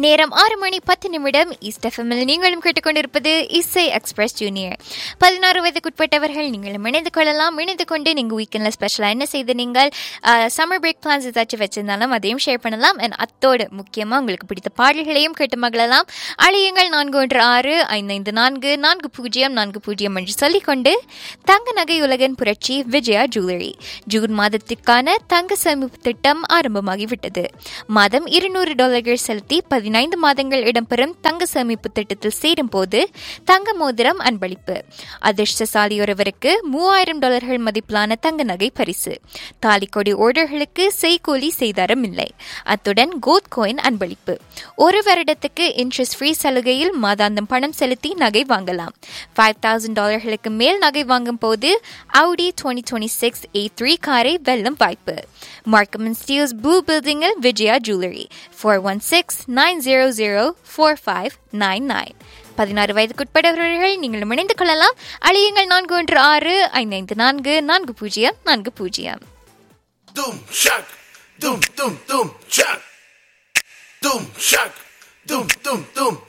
நேரம் ஆறு மணி பத்து நிமிடம் ஈஸ்ட் எஃப்எம்மில் நீங்களும் கேட்டுக்கொண்டிருப்பது இசை எக்ஸ்பிரஸ் ஜூனியர் பதினாறு வயதுக்குட்பட்டவர்கள் நீங்களும் இணைந்து கொள்ளலாம் இணைந்து கொண்டு நீங்கள் வீக்கெண்டில் ஸ்பெஷலாக என்ன செய்து நீங்கள் சம்மர் பிரேக் பிளான்ஸ் ஏதாச்சும் வச்சிருந்தாலும் அதையும் ஷேர் பண்ணலாம் அண்ட் அத்தோடு முக்கியமாக உங்களுக்கு பிடித்த பாடல்களையும் கேட்டு மகிழலாம் அழியுங்கள் நான்கு ஒன்று ஆறு ஐந்து ஐந்து நான்கு நான்கு பூஜ்ஜியம் நான்கு பூஜ்ஜியம் என்று சொல்லிக்கொண்டு தங்க நகை உலகன் புரட்சி விஜயா ஜுவல்லரி ஜூன் மாதத்திற்கான தங்க சேமிப்பு திட்டம் ஆரம்பமாகிவிட்டது மாதம் இருநூறு டாலர்கள் செலுத்தி பதினைந்து மாதங்கள் இடம்பெறும் தங்க சேமிப்பு திட்டத்தில் சேரும் போது தங்க மோதிரம் அன்பளிப்பு அதிர்ஷ்டசாலி ஒருவருக்கு மூவாயிரம் டாலர்கள் மதிப்பிலான தங்க நகை பரிசு தாலிக்கொடி ஓர்டர்களுக்கு செய்கூலி செய்தாரம் இல்லை அத்துடன் கோத் கோயின் அன்பளிப்பு ஒரு வருடத்துக்கு இன்ட்ரெஸ்ட் ஃப்ரீ சலுகையில் மாதாந்தம் பணம் செலுத்தி நகை வாங்கலாம் ஃபைவ் தௌசண்ட் டாலர்களுக்கு மேல் நகை வாங்கும் போது Audi twenty twenty six A three காரை வெல்லும் வாய்ப்பு மார்க்கம் அண்ட் ஸ்டீல்ஸ் ப்ளூ பில்டிங்கில் Vijaya jewellery four one six nine zero zero four five nine nine பதினாறு வயதுக்குட்பட்டவர்கள் நீங்கள் இணைந்து கொள்ளலாம் அழியுங்கள் நான்கு ஒன்று ஆறு ஐந்து ஐந்து நான்கு நான்கு பூஜ்ஜியம் நான்கு பூஜ்ஜியம் Doom shock, doom doom doom shock, doom shock, doom doom doom